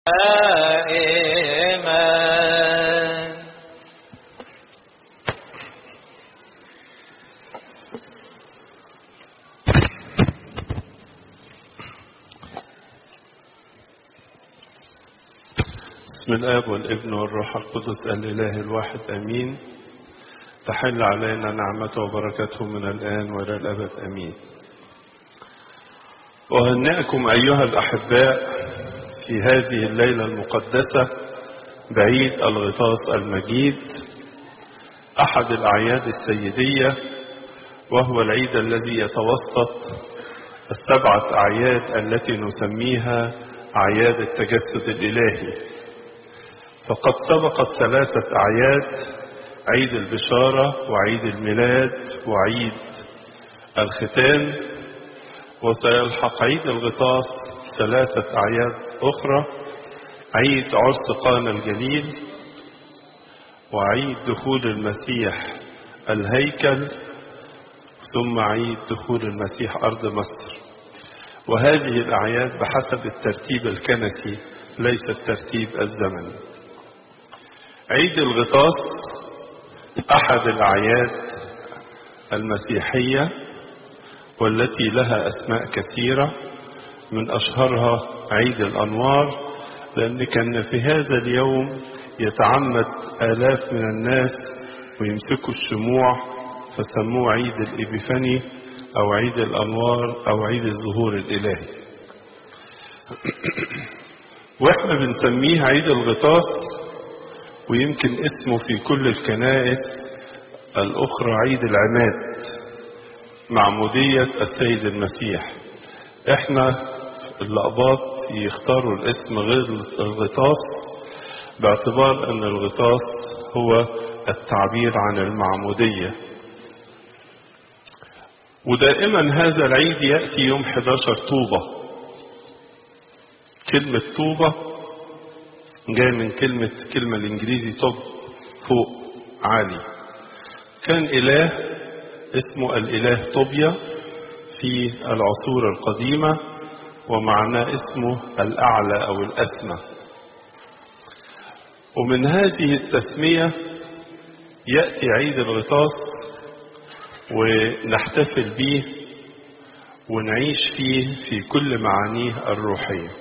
دائما بسم الآب والابن والروح القدس الإله الواحد أمين تحل علينا نعمته وبركته من الآن وإلى الأبد أمين أهنئكم أيها الأحباء في هذه الليلة المقدسة بعيد الغطاس المجيد أحد الأعياد السيدية وهو العيد الذي يتوسط السبعة أعياد التي نسميها أعياد التجسد الإلهي فقد سبقت ثلاثة أعياد عيد البشارة وعيد الميلاد وعيد الختان وسيلحق عيد الغطاس ثلاثة أعياد أخرى عيد عرس قانا الجليل وعيد دخول المسيح الهيكل ثم عيد دخول المسيح أرض مصر وهذه الأعياد بحسب الترتيب الكنسي ليس الترتيب الزمني عيد الغطاس أحد الأعياد المسيحية والتي لها أسماء كثيرة من أشهرها عيد الأنوار لأن كان في هذا اليوم يتعمد آلاف من الناس ويمسكوا الشموع فسموه عيد الإبيفاني أو عيد الأنوار أو عيد الظهور الإلهي وإحنا بنسميه عيد الغطاس ويمكن اسمه في كل الكنائس الأخرى عيد العماد معمودية السيد المسيح احنا الأقباط يختاروا الاسم غير الغطاس باعتبار ان الغطاس هو التعبير عن المعمودية ودائما هذا العيد يأتي يوم 11 طوبة كلمة طوبة جاي من كلمة كلمة الإنجليزي توب فوق عالي كان إله اسمه الإله طوبيا في العصور القديمة ومعناه اسمه الأعلى أو الأسمى ومن هذه التسمية يأتي عيد الغطاس ونحتفل به ونعيش فيه في كل معانيه الروحيه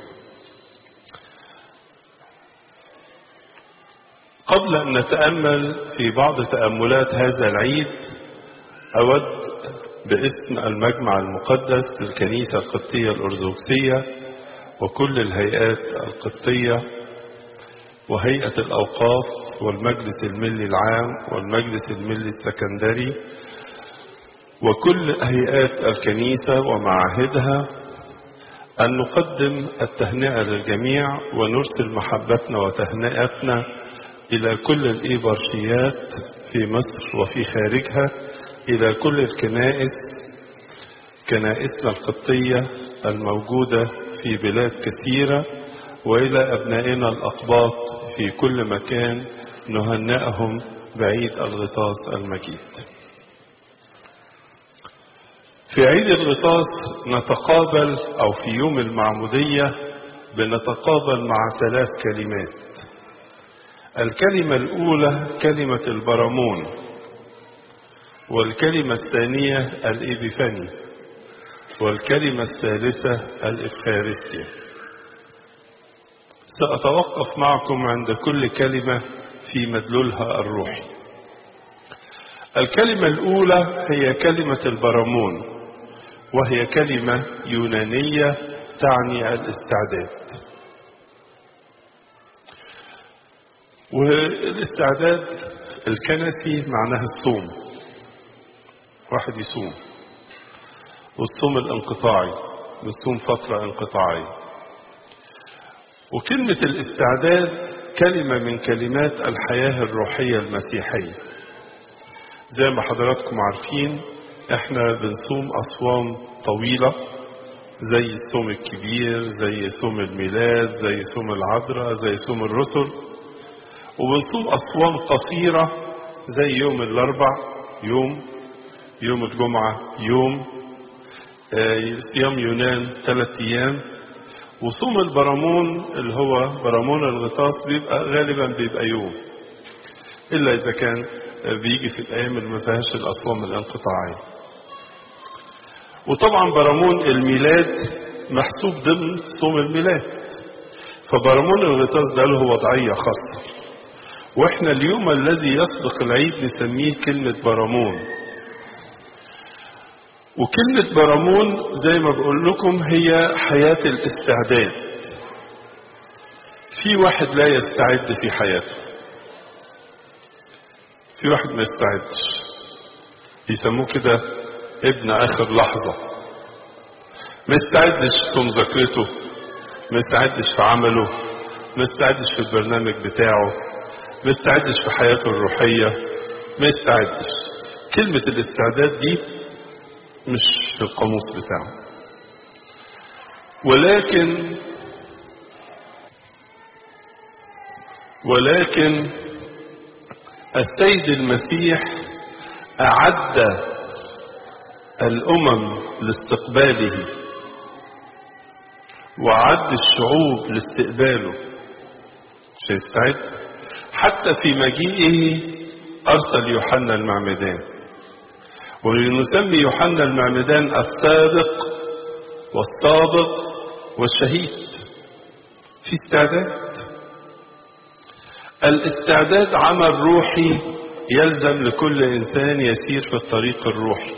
قبل أن نتأمل في بعض تأملات هذا العيد أود باسم المجمع المقدس للكنيسة القبطية الأرثوذكسية وكل الهيئات القبطية وهيئة الأوقاف والمجلس الملي العام والمجلس الملي السكندري وكل هيئات الكنيسة ومعاهدها أن نقدم التهنئة للجميع ونرسل محبتنا وتهنئتنا إلى كل الإيبارشيات في مصر وفي خارجها إلى كل الكنائس كنائسنا القبطية الموجودة في بلاد كثيرة وإلى أبنائنا الأقباط في كل مكان نهنئهم بعيد الغطاس المجيد في عيد الغطاس نتقابل أو في يوم المعمودية بنتقابل مع ثلاث كلمات الكلمة الأولى كلمة البرامون والكلمة الثانية الإبيفاني والكلمة الثالثة الإفخارستيا سأتوقف معكم عند كل كلمة في مدلولها الروحي الكلمة الأولى هي كلمة البرامون وهي كلمة يونانية تعني الاستعداد والاستعداد الكنسي معناها الصوم واحد يصوم والصوم الانقطاعي بيصوم فترة انقطاعية وكلمة الاستعداد كلمة من كلمات الحياة الروحية المسيحية زي ما حضراتكم عارفين احنا بنصوم أصوام طويلة زي الصوم الكبير زي صوم الميلاد زي صوم العذراء زي صوم الرسل وبنصوم أصوام قصيرة زي يوم الأربع يوم يوم الجمعة يوم صيام يونان ثلاثة أيام وصوم البرامون اللي هو برامون الغطاس بيبقى غالبا بيبقى يوم إلا إذا كان بيجي في الأيام اللي ما فيهاش الأصوام الانقطاعية وطبعا برامون الميلاد محسوب ضمن صوم الميلاد فبرامون الغطاس ده له وضعية خاصة واحنا اليوم الذي يسبق العيد نسميه كلمة برامون وكلمة برامون زي ما بقول لكم هي حياة الاستعداد في واحد لا يستعد في حياته في واحد ما يستعدش يسموه كده ابن اخر لحظة ما يستعدش في مذاكرته ما يستعدش في عمله ما يستعدش في البرنامج بتاعه ما يستعدش في حياته الروحية ما يستعدش كلمة الاستعداد دي مش في القاموس بتاعه ولكن ولكن السيد المسيح أعد الأمم لاستقباله وأعد الشعوب لاستقباله مش هيستعد حتى في مجيئه أرسل يوحنا المعمدان ولنسمي يوحنا المعمدان الصادق والصادق والشهيد في استعداد الاستعداد عمل روحي يلزم لكل انسان يسير في الطريق الروحي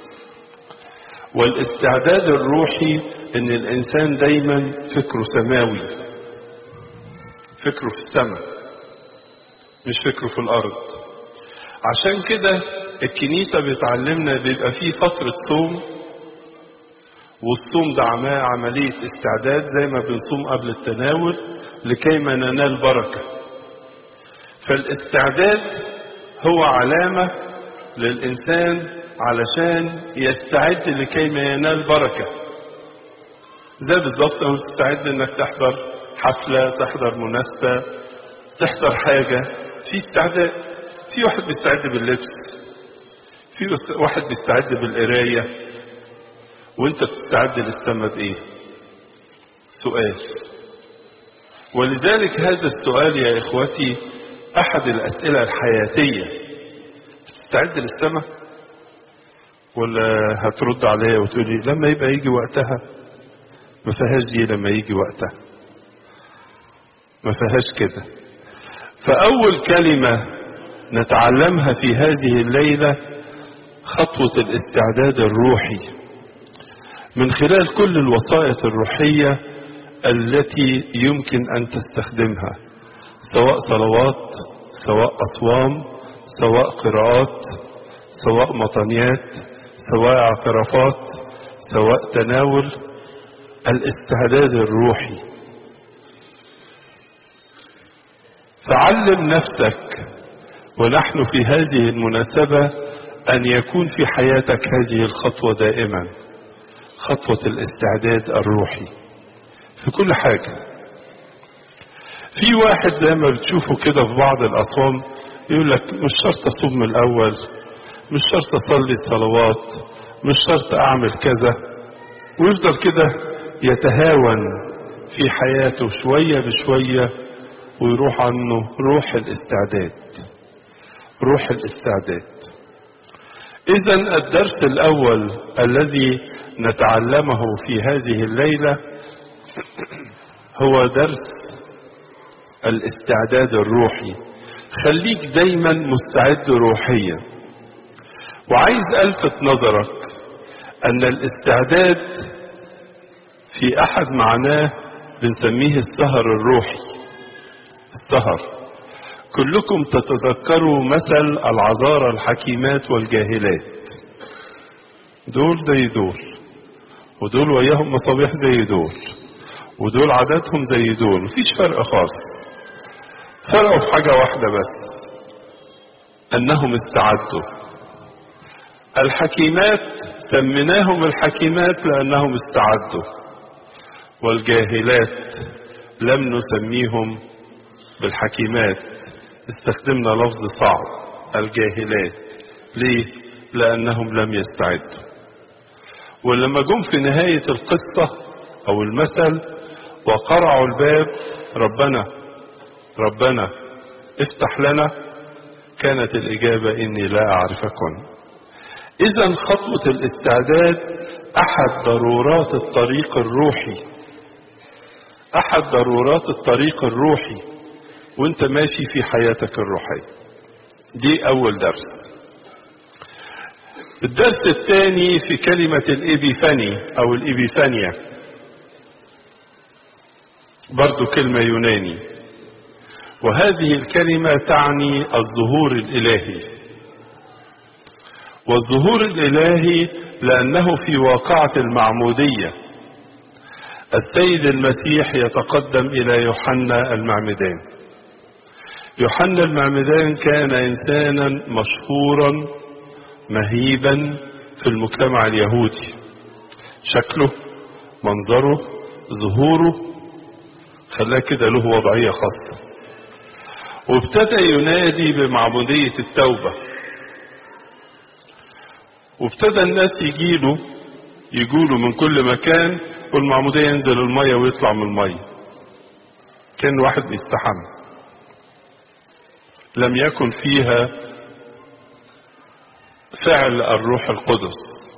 والاستعداد الروحي ان الانسان دايما فكره سماوي فكره في السماء مش فكره في الارض عشان كده الكنيسة بتعلمنا بيبقى فيه فترة صوم والصوم ده عملية استعداد زي ما بنصوم قبل التناول لكي ما ننال بركة فالاستعداد هو علامة للإنسان علشان يستعد لكي ما ينال بركة زي بالظبط لو تستعد انك تحضر حفلة تحضر مناسبة تحضر حاجة في استعداد في واحد بيستعد باللبس في واحد بيستعد بالقراية وانت بتستعد للسما بايه سؤال ولذلك هذا السؤال يا اخوتي احد الاسئلة الحياتية بتستعد للسما ولا هترد عليا وتقولي لما يبقى يجي وقتها ما فيهاش دي لما يجي وقتها ما فيهاش كده فاول كلمة نتعلمها في هذه الليله خطوة الاستعداد الروحي من خلال كل الوسائط الروحية التي يمكن أن تستخدمها سواء صلوات سواء أصوام سواء قراءات سواء مطنيات سواء اعترافات سواء تناول الاستعداد الروحي فعلم نفسك ونحن في هذه المناسبه أن يكون في حياتك هذه الخطوة دائما خطوة الاستعداد الروحي في كل حاجة في واحد زي ما بتشوفوا كده في بعض الأصوام يقول لك مش شرط أصوم من الأول مش شرط أصلي الصلوات مش شرط أعمل كذا ويفضل كده يتهاون في حياته شوية بشوية ويروح عنه روح الاستعداد روح الاستعداد إذا الدرس الأول الذي نتعلمه في هذه الليلة هو درس الاستعداد الروحي خليك دايما مستعد روحيا وعايز ألفت نظرك أن الاستعداد في أحد معناه بنسميه السهر الروحي السهر كلكم تتذكروا مثل العذارى الحكيمات والجاهلات دول زي دول ودول وياهم مصابيح زي دول ودول عاداتهم زي دول مفيش فرق خالص فرقوا في حاجة واحدة بس أنهم استعدوا الحكيمات سميناهم الحكيمات لأنهم استعدوا والجاهلات لم نسميهم بالحكيمات استخدمنا لفظ صعب الجاهلات ليه لانهم لم يستعدوا ولما جم في نهاية القصة او المثل وقرعوا الباب ربنا ربنا افتح لنا كانت الإجابة إني لا أعرفكم إذا خطوة الاستعداد أحد ضرورات الطريق الروحي أحد ضرورات الطريق الروحي وانت ماشي في حياتك الروحية دي أول درس الدرس الثاني في كلمة الإبيفاني أو الإبيفانيا برضو كلمة يوناني وهذه الكلمة تعني الظهور الإلهي والظهور الإلهي لأنه في واقعة المعمودية السيد المسيح يتقدم إلى يوحنا المعمدان يوحنا المعمدان كان إنسانا مشهورا مهيبا في المجتمع اليهودي شكله منظره ظهوره خلاه كده له وضعية خاصة وابتدى ينادي بمعمودية التوبة وابتدى الناس يجيله يجوله من كل مكان والمعمودية ينزل المية ويطلع من المية كان واحد بيستحمى لم يكن فيها فعل الروح القدس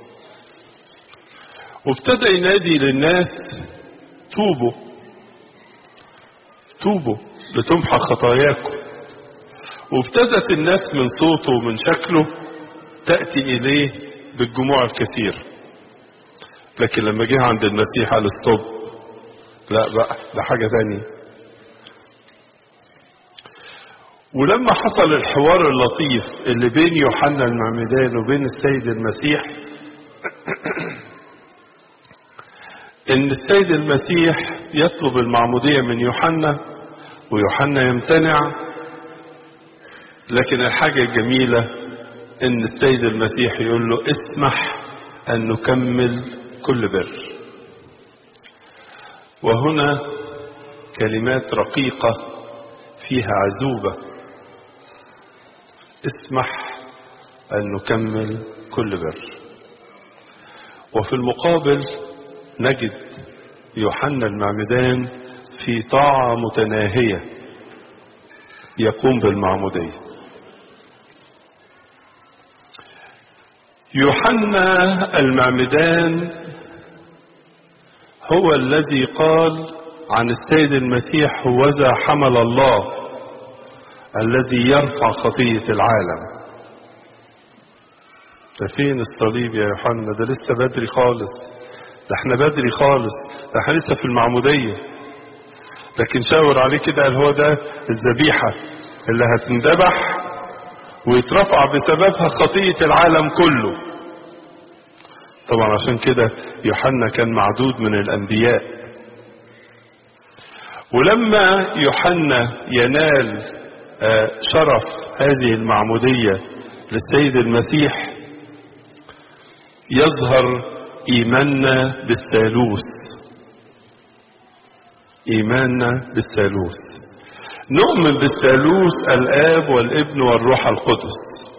وابتدى ينادي للناس توبوا توبوا لتمحى خطاياكم وابتدت الناس من صوته ومن شكله تأتي إليه بالجموع الكثير لكن لما جه عند المسيح قال ستوب لا بقى ده حاجة تانية ولما حصل الحوار اللطيف اللي بين يوحنا المعمدان وبين السيد المسيح ان السيد المسيح يطلب المعمودية من يوحنا ويوحنا يمتنع لكن الحاجة الجميلة ان السيد المسيح يقول له اسمح ان نكمل كل بر وهنا كلمات رقيقة فيها عزوبة اسمح أن نكمل كل بر وفي المقابل نجد يوحنا المعمدان في طاعة متناهية يقوم بالمعمودية يوحنا المعمدان هو الذي قال عن السيد المسيح هوذا حمل الله الذي يرفع خطية العالم ده فين الصليب يا يوحنا ده لسه بدري خالص ده احنا بدري خالص ده احنا لسه في المعمودية لكن شاور عليه كده قال هو ده الذبيحة اللي هتندبح ويترفع بسببها خطية العالم كله طبعا عشان كده يوحنا كان معدود من الأنبياء ولما يوحنا ينال شرف هذه المعمودية للسيد المسيح يظهر إيماننا بالثالوث إيماننا بالثالوث نؤمن بالثالوث الآب والابن والروح القدس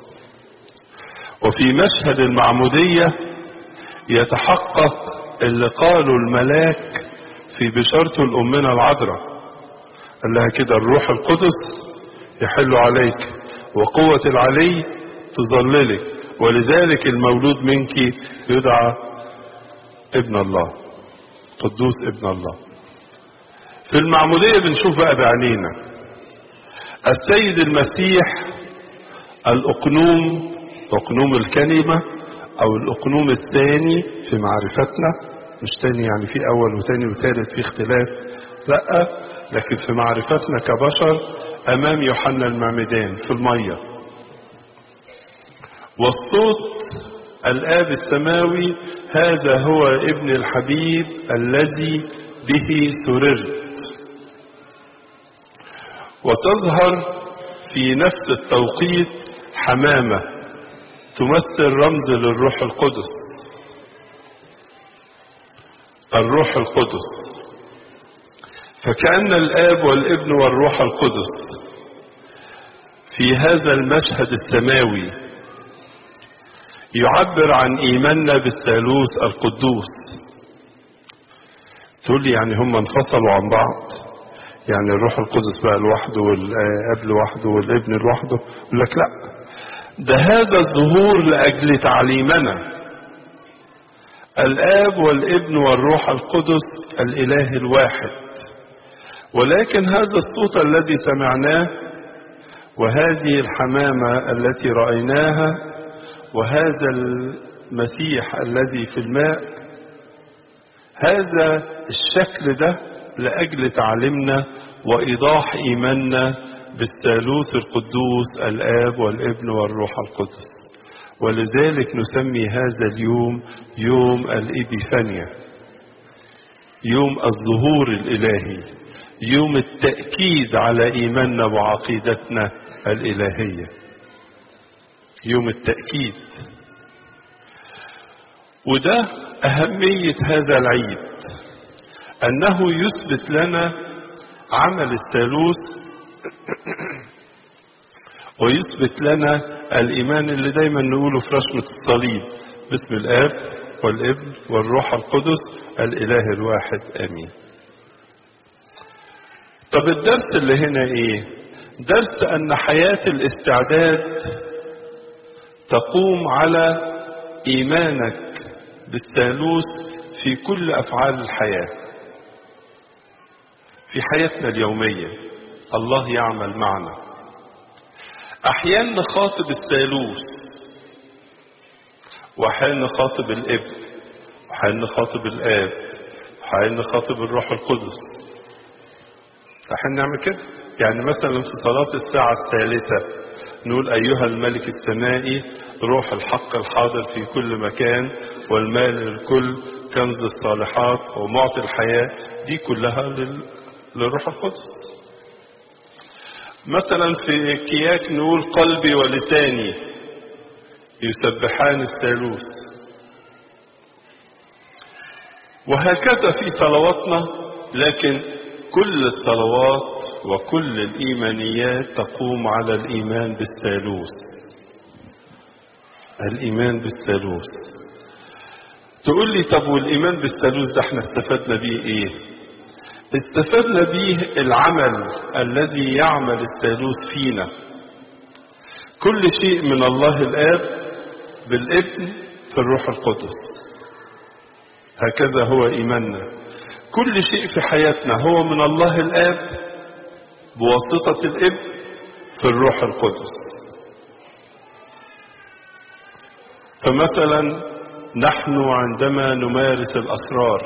وفي مشهد المعمودية يتحقق اللي قاله الملاك في بشارته لأمنا العذراء قال لها كده الروح القدس يحل عليك وقوة العلي تظللك ولذلك المولود منك يدعى ابن الله قدوس ابن الله في المعمودية بنشوف بقى بعينينا السيد المسيح الأقنوم أقنوم الكلمة أو الأقنوم الثاني في معرفتنا مش تاني يعني في أول وتاني وتالت في اختلاف لا لكن في معرفتنا كبشر أمام يوحنا المعمدان في المية والصوت الآب السماوي هذا هو ابن الحبيب الذي به سررت وتظهر في نفس التوقيت حمامة تمثل رمز للروح القدس الروح القدس فكأن الآب والابن والروح القدس في هذا المشهد السماوي يعبر عن إيماننا بالثالوث القدوس تقول لي يعني هم انفصلوا عن بعض يعني الروح القدس بقى لوحده والاب لوحده والابن لوحده يقول لك لا ده هذا الظهور لاجل تعليمنا الاب والابن والروح القدس الاله الواحد ولكن هذا الصوت الذي سمعناه وهذه الحمامه التي رايناها وهذا المسيح الذي في الماء هذا الشكل ده لاجل تعليمنا وايضاح ايماننا بالثالوث القدوس الاب والابن والروح القدس ولذلك نسمي هذا اليوم يوم الإبيفانيا يوم الظهور الإلهي يوم التأكيد على إيماننا وعقيدتنا الإلهية يوم التأكيد وده أهمية هذا العيد أنه يثبت لنا عمل الثالوث ويثبت لنا الإيمان اللي دايما نقوله في رشمة الصليب باسم الآب والابن والروح القدس الإله الواحد آمين طب الدرس اللي هنا إيه درس أن حياة الاستعداد تقوم على إيمانك بالثالوث في كل أفعال الحياة في حياتنا اليومية الله يعمل معنا احيانا نخاطب الثالوث واحيانا نخاطب الابن واحيانا نخاطب الاب واحيانا نخاطب الروح القدس احيانا نعمل كده يعني مثلا في صلاة الساعة الثالثة نقول أيها الملك السمائي روح الحق الحاضر في كل مكان والمال للكل كنز الصالحات ومعطي الحياة دي كلها لل... للروح القدس مثلا في كياك نقول قلبي ولساني يسبحان الثالوث وهكذا في صلواتنا لكن كل الصلوات وكل الإيمانيات تقوم على الإيمان بالثالوث الإيمان بالثالوث تقول لي طب والإيمان بالثالوث ده احنا استفدنا بيه ايه استفدنا به العمل الذي يعمل الثالوث فينا كل شيء من الله الآب بالابن في الروح القدس هكذا هو إيماننا كل شيء في حياتنا هو من الله الآب بواسطة الابن في الروح القدس فمثلا نحن عندما نمارس الأسرار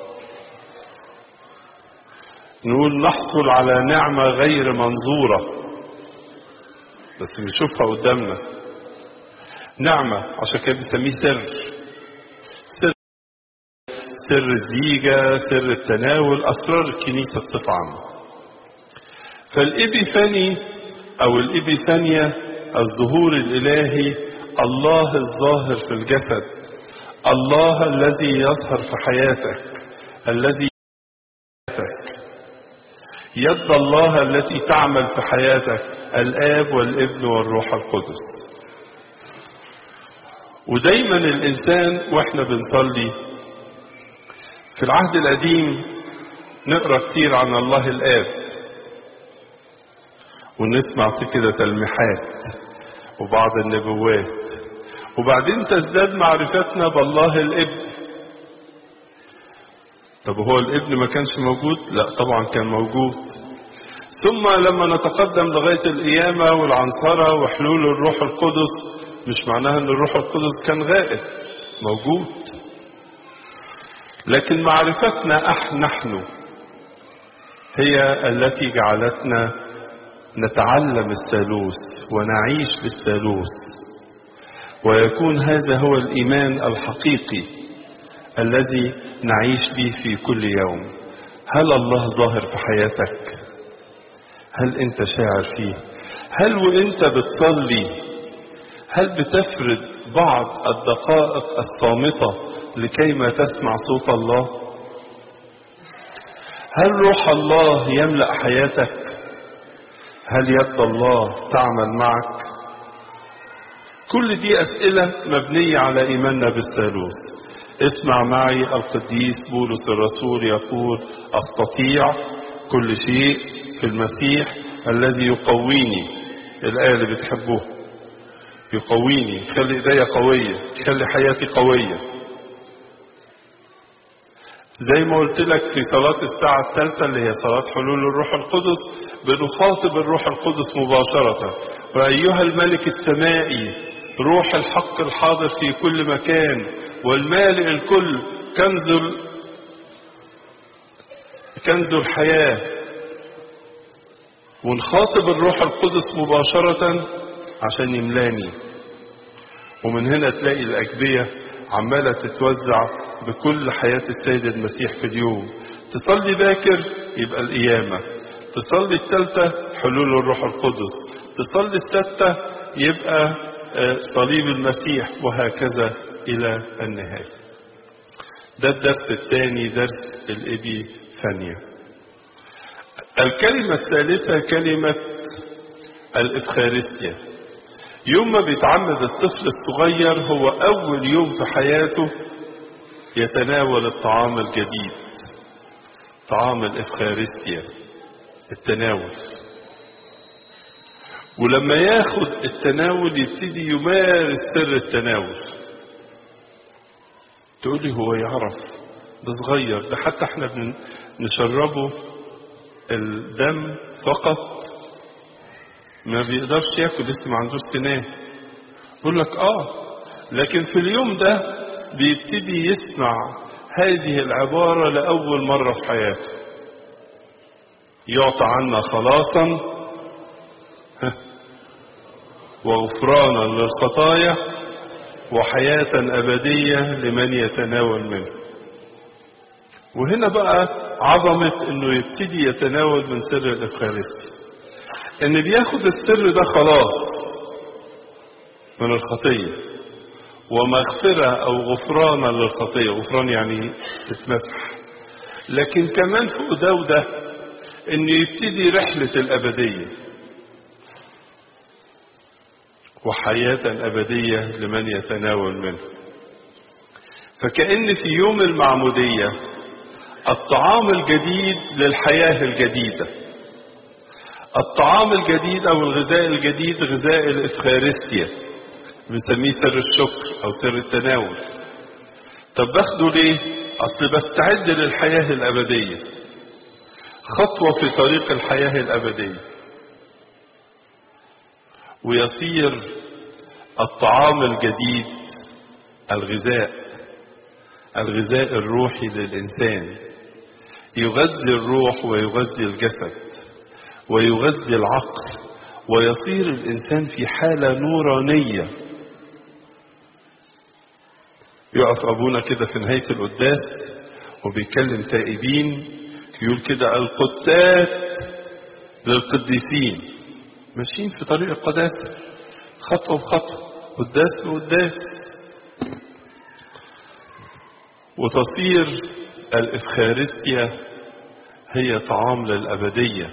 نقول نحصل على نعمة غير منظورة بس نشوفها قدامنا نعمة عشان كده بنسميه سر سر سر الزيجة سر التناول أسرار الكنيسة بصفة عامة فالإبيفاني أو الإبيفانيا الظهور الإلهي الله الظاهر في الجسد الله الذي يظهر في حياتك الذي حياتك يد الله التي تعمل في حياتك الآب والابن والروح القدس ودايما الإنسان وإحنا بنصلي في العهد القديم نقرأ كتير عن الله الآب ونسمع كده تلميحات وبعض النبوات وبعدين تزداد معرفتنا بالله الابن طب هو الابن ما كانش موجود لا طبعا كان موجود ثم لما نتقدم لغاية القيامة والعنصرة وحلول الروح القدس مش معناها ان الروح القدس كان غائب موجود لكن معرفتنا أح نحن هي التي جعلتنا نتعلم الثالوث ونعيش بالثالوث ويكون هذا هو الإيمان الحقيقي الذي نعيش به في كل يوم هل الله ظاهر في حياتك هل انت شاعر فيه هل وانت بتصلي هل بتفرد بعض الدقائق الصامتة لكيما تسمع صوت الله هل روح الله يملأ حياتك هل يد الله تعمل معك كل دي أسئلة مبنية على إيماننا بالثالوث اسمع معي القديس بولس الرسول يقول استطيع كل شيء في المسيح الذي يقويني الآية اللي بتحبوها يقويني يخلي ايديا قوية يخلي حياتي قوية زي ما قلت لك في صلاة الساعة الثالثة اللي هي صلاة حلول الروح القدس بنخاطب الروح القدس مباشرة وأيها الملك السمائي روح الحق الحاضر في كل مكان والمالئ الكل كنز ال... كنز الحياة ونخاطب الروح القدس مباشرة عشان يملاني ومن هنا تلاقي الأجبية عمالة تتوزع بكل حياة السيد المسيح في اليوم تصلي باكر يبقى القيامة تصلي الثالثة حلول الروح القدس تصلي الستة يبقى صليب المسيح وهكذا إلى النهاية ده الدرس الثاني درس الإبي ثانية الكلمة الثالثة كلمة الإفخارستيا يوم ما بيتعمد الطفل الصغير هو أول يوم في حياته يتناول الطعام الجديد طعام الإفخارستيا التناول ولما ياخد التناول يبتدي يمارس سر التناول تقولي هو يعرف ده صغير ده حتى احنا بنشربه الدم فقط ما بيقدرش ياكل لسه ما عندوش سنان يقول لك اه لكن في اليوم ده بيبتدي يسمع هذه العبارة لأول مرة في حياته يعطى عنا خلاصا وغفرانا للخطايا وحياة أبدية لمن يتناول منه وهنا بقى عظمة انه يبتدي يتناول من سر الافخارستي ان بياخد السر ده خلاص من الخطية ومغفرة او غفرانا للخطية غفران يعني تتمسح لكن كمان فوق ده وده انه يبتدي رحلة الابدية وحياة أبدية لمن يتناول منه فكأن في يوم المعمودية الطعام الجديد للحياة الجديدة الطعام الجديد أو الغذاء الجديد غذاء الإفخارستيا بنسميه سر الشكر أو سر التناول طب باخده ليه؟ أصل بستعد للحياة الأبدية خطوة في طريق الحياة الأبدية ويصير الطعام الجديد الغذاء الغذاء الروحي للإنسان يغذي الروح ويغذي الجسد ويغذي العقل ويصير الإنسان في حالة نورانية يقف أبونا كده في نهاية القداس وبيكلم تائبين يقول كده القدسات للقديسين ماشيين في طريق القداسة خطوة بخطوة قداس بقداس وتصير الإفخارستيا هي طعام للأبدية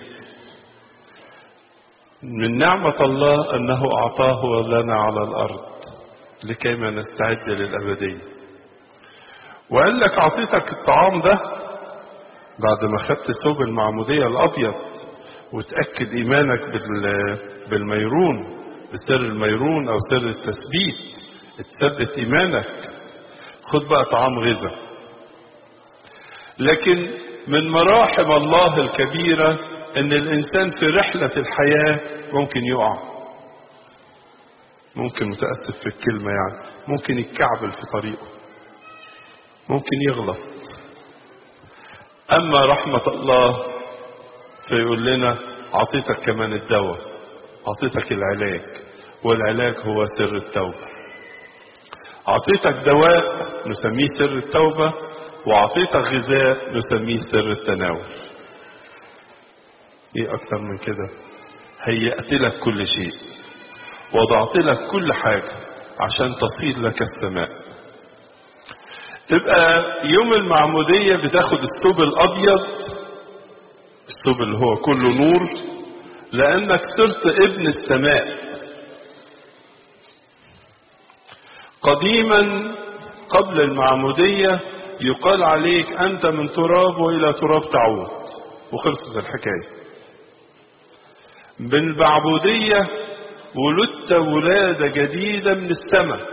من نعمة الله أنه أعطاه لنا على الأرض لكيما نستعد للأبدية وقال لك أعطيتك الطعام ده بعد ما خدت ثوب المعمودية الأبيض وتأكد إيمانك بالميرون بسر الميرون أو سر التثبيت تثبت إيمانك خد بقى طعام غذاء لكن من مراحم الله الكبيرة ان الانسان في رحلة الحياة ممكن يقع ممكن متأسف في الكلمة يعني ممكن يتكعبل في طريقه ممكن يغلط اما رحمة الله فيقول لنا اعطيتك كمان الدواء اعطيتك العلاج والعلاج هو سر التوبة اعطيتك دواء نسميه سر التوبة واعطيتك غذاء نسميه سر التناول ايه اكتر من كده هيأت لك كل شيء وضعت لك كل حاجة عشان تصير لك السماء تبقى يوم المعمودية بتاخد الثوب الابيض الثوب اللي هو كله نور لانك صرت ابن السماء قديما قبل المعمودية يقال عليك أنت من تراب وإلى تراب تعود وخلصت الحكاية بالمعبودية ولدت ولادة جديدة من السماء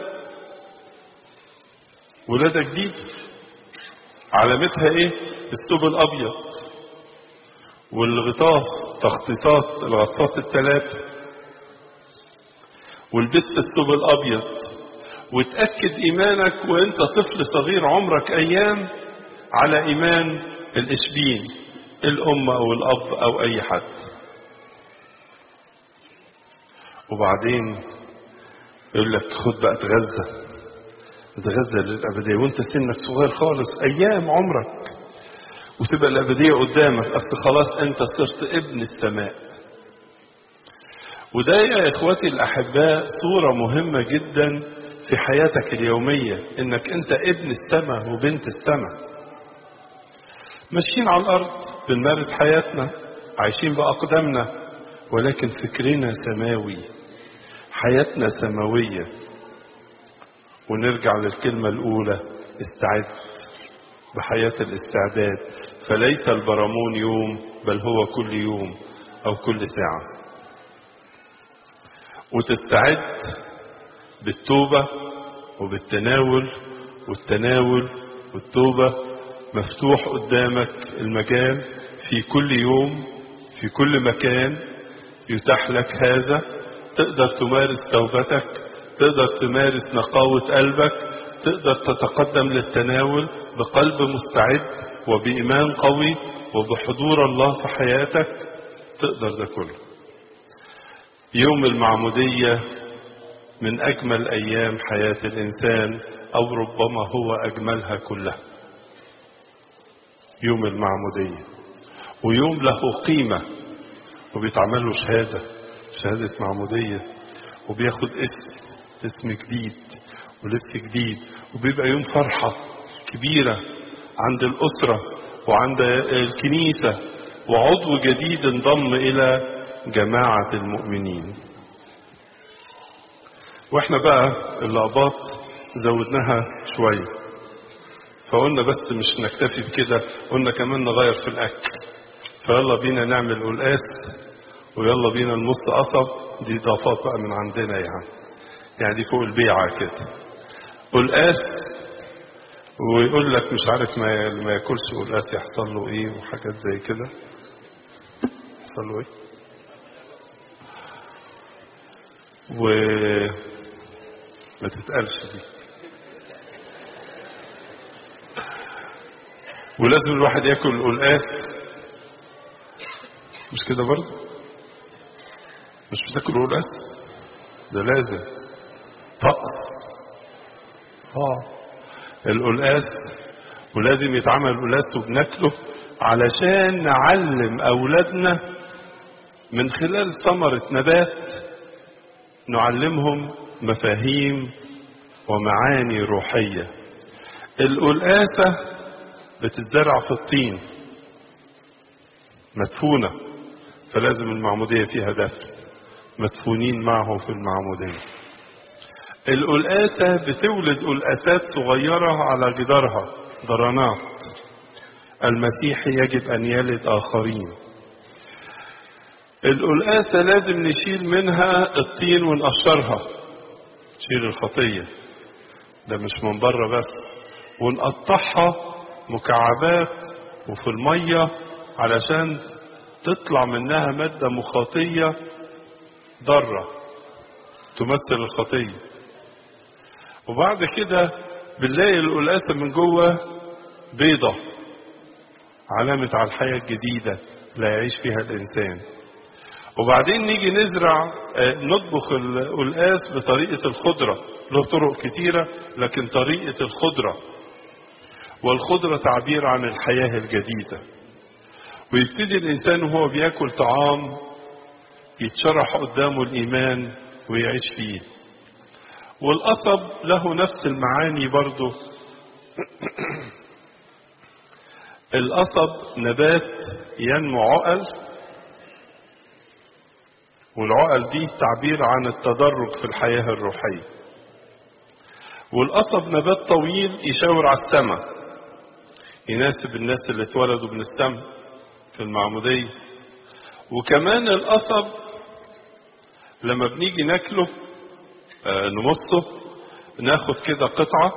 ولادة جديدة علامتها ايه الثوب الابيض والغطاس تخطيطات الغطاسات الثلاثة والبس الثوب الابيض وتأكد ايمانك وانت طفل صغير عمرك ايام على ايمان الاشبين الام او الاب او اي حد وبعدين يقول لك خد بقى اتغذى اتغذى للابديه وانت سنك صغير خالص ايام عمرك وتبقى الابديه قدامك اصل خلاص انت صرت ابن السماء وده يا اخواتي الاحباء صوره مهمه جدا في حياتك اليوميه انك انت ابن السماء وبنت السماء ماشيين على الارض بنمارس حياتنا عايشين باقدامنا ولكن فكرنا سماوي حياتنا سماويه ونرجع للكلمة الأولى استعد بحياة الاستعداد فليس البرامون يوم بل هو كل يوم أو كل ساعة وتستعد بالتوبة وبالتناول والتناول والتوبة مفتوح قدامك المجال في كل يوم في كل مكان يتاح لك هذا تقدر تمارس توبتك تقدر تمارس نقاوة قلبك تقدر تتقدم للتناول بقلب مستعد وبإيمان قوي وبحضور الله في حياتك تقدر ده كله يوم المعمودية من أجمل أيام حياة الإنسان أو ربما هو أجملها كلها يوم المعمودية ويوم له قيمة وبيتعمل له شهادة شهادة معمودية وبياخد اسم اسم جديد ولبس جديد وبيبقى يوم فرحة كبيرة عند الأسرة وعند الكنيسة وعضو جديد انضم إلى جماعة المؤمنين واحنا بقى اللقبات زودناها شوية فقلنا بس مش نكتفي بكده قلنا كمان نغير في الأكل فيلا بينا نعمل قلقاس ويلا بينا نمص قصب دي إضافات بقى من عندنا يعني يعني دي فوق البيعة كده قلقاس ويقول لك مش عارف ما ما ياكلش قلقاس يحصل له ايه وحاجات زي كده يحصل له ايه و ما تتقالش دي ولازم الواحد ياكل قلقاس مش كده برضه مش بتاكل قلقاس ده لازم طقس اه القلقاس ولازم يتعمل قلقاس وبناكله علشان نعلم اولادنا من خلال ثمرة نبات نعلمهم مفاهيم ومعاني روحية القلقاسة بتتزرع في الطين مدفونة فلازم المعمودية فيها دفن مدفونين معه في المعمودية القلقاسة بتولد قلقاسات صغيرة على جدارها ضرنات المسيح يجب أن يلد آخرين القلقاسة لازم نشيل منها الطين ونقشرها نشيل الخطية ده مش من بره بس ونقطعها مكعبات وفي المية علشان تطلع منها مادة مخاطية ضارة تمثل الخطية وبعد كده بنلاقي القلقاسة من جوه بيضة علامة على الحياة الجديدة اللي هيعيش فيها الإنسان وبعدين نيجي نزرع نطبخ القلقاس بطريقة الخضرة له طرق كتيرة لكن طريقة الخضرة والخضرة تعبير عن الحياة الجديدة ويبتدي الإنسان وهو بياكل طعام يتشرح قدامه الإيمان ويعيش فيه والقصب له نفس المعاني برضه القصب نبات ينمو عقل والعقل دي تعبير عن التدرج في الحياة الروحية والقصب نبات طويل يشاور على السماء يناسب الناس اللي اتولدوا من السماء في المعمودية وكمان القصب لما بنيجي ناكله آه نمصه ناخد كده قطعة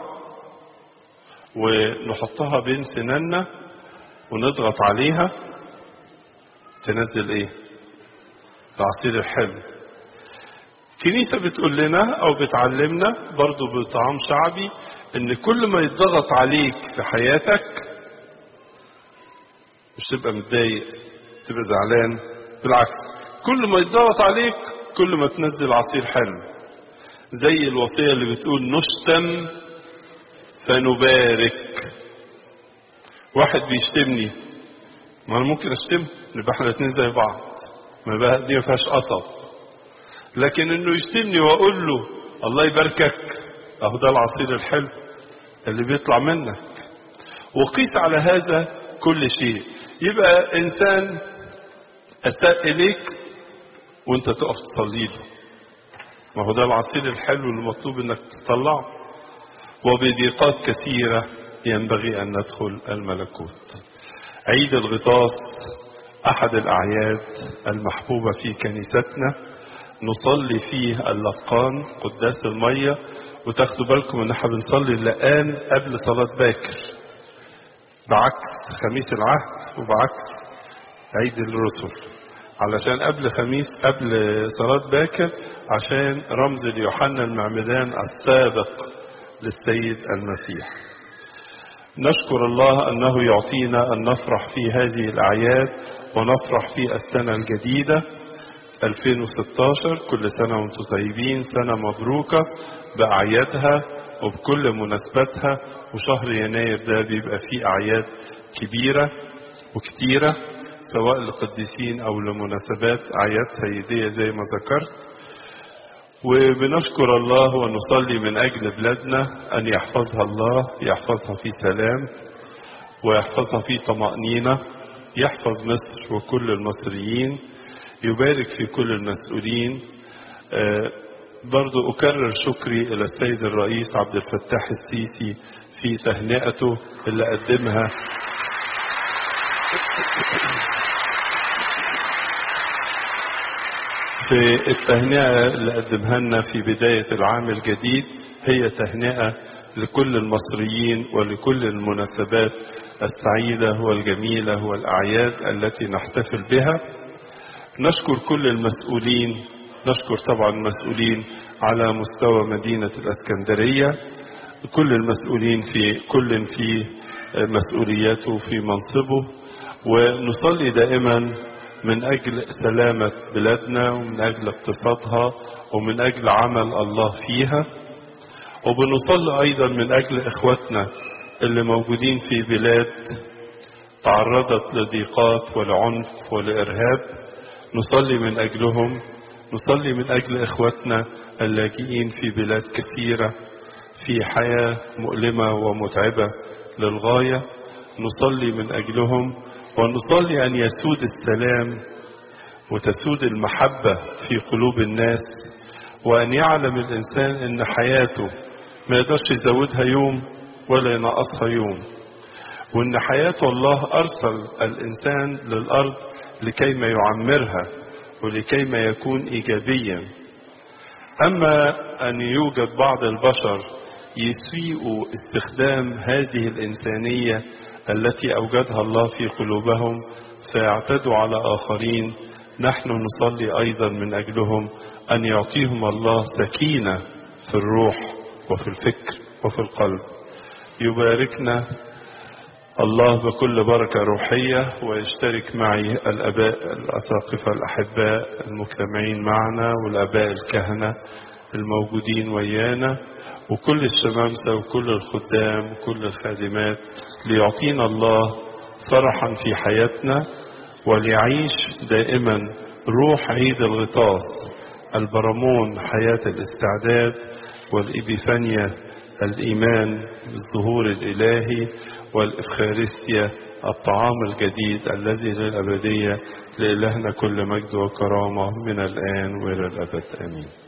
ونحطها بين سناننا ونضغط عليها تنزل ايه العصير الحلو الكنيسة بتقول لنا او بتعلمنا برضو بطعام شعبي ان كل ما يتضغط عليك في حياتك مش تبقى متضايق تبقى زعلان بالعكس كل ما يتضغط عليك كل ما تنزل عصير حلو زي الوصية اللي بتقول نشتم فنبارك واحد بيشتمني ما انا ممكن اشتمه نبقى احنا الاثنين زي بعض ما بقى دي ما فيهاش قصب لكن انه يشتمني واقول له الله يباركك اهو ده العصير الحلو اللي بيطلع منك وقيس على هذا كل شيء يبقى انسان اساء اليك وانت تقف تصلي له ما هو ده العصير الحلو المطلوب انك تطلعه وبضيقات كثيره ينبغي ان ندخل الملكوت عيد الغطاس احد الاعياد المحبوبه في كنيستنا نصلي فيه اللقان قداس الميه وتاخدوا بالكم ان احنا بنصلي اللقان قبل صلاه باكر بعكس خميس العهد وبعكس عيد الرسل علشان قبل خميس قبل صلاة باكر عشان رمز ليوحنا المعمدان السابق للسيد المسيح نشكر الله أنه يعطينا أن نفرح في هذه الأعياد ونفرح في السنة الجديدة 2016 كل سنة وانتم طيبين سنة مبروكة بأعيادها وبكل مناسباتها وشهر يناير ده بيبقى فيه أعياد كبيرة وكتيرة سواء لقديسين أو لمناسبات أعياد سيدية زي ما ذكرت وبنشكر الله ونصلي من أجل بلادنا أن يحفظها الله يحفظها في سلام ويحفظها في طمأنينة يحفظ مصر وكل المصريين يبارك في كل المسؤولين برضو أكرر شكري إلى السيد الرئيس عبد الفتاح السيسي في تهنئته اللي قدمها في التهنئة اللي قدمها لنا في بداية العام الجديد هي تهنئة لكل المصريين ولكل المناسبات السعيدة والجميلة والأعياد التي نحتفل بها نشكر كل المسؤولين نشكر طبعا المسؤولين على مستوى مدينة الأسكندرية كل المسؤولين في كل في مسؤولياته في منصبه ونصلي دائما من أجل سلامة بلادنا ومن أجل اقتصادها ومن أجل عمل الله فيها وبنصلي أيضا من أجل إخواتنا اللي موجودين في بلاد تعرضت لضيقات ولعنف ولإرهاب نصلي من أجلهم نصلي من أجل إخواتنا اللاجئين في بلاد كثيرة في حياة مؤلمة ومتعبة للغاية نصلي من أجلهم ونصلي أن يسود السلام وتسود المحبة في قلوب الناس وأن يعلم الإنسان أن حياته ما يقدرش يزودها يوم ولا ينقصها يوم وأن حياة الله أرسل الإنسان للأرض لكي ما يعمرها ولكي ما يكون إيجابيا أما أن يوجد بعض البشر يسيئوا استخدام هذه الإنسانية التي أوجدها الله في قلوبهم فيعتدوا على آخرين نحن نصلي أيضا من أجلهم أن يعطيهم الله سكينة في الروح وفي الفكر وفي القلب يباركنا الله بكل بركة روحية ويشترك معي الأباء الأساقفة الأحباء المجتمعين معنا والأباء الكهنة الموجودين ويانا وكل الشمامسة وكل الخدام وكل الخادمات ليعطينا الله فرحا في حياتنا وليعيش دائما روح عيد الغطاس البرمون حياة الاستعداد والإبيفانيا الإيمان بالظهور الإلهي والإفخارستيا الطعام الجديد الذي للأبدية لإلهنا كل مجد وكرامة من الآن وإلى الأبد آمين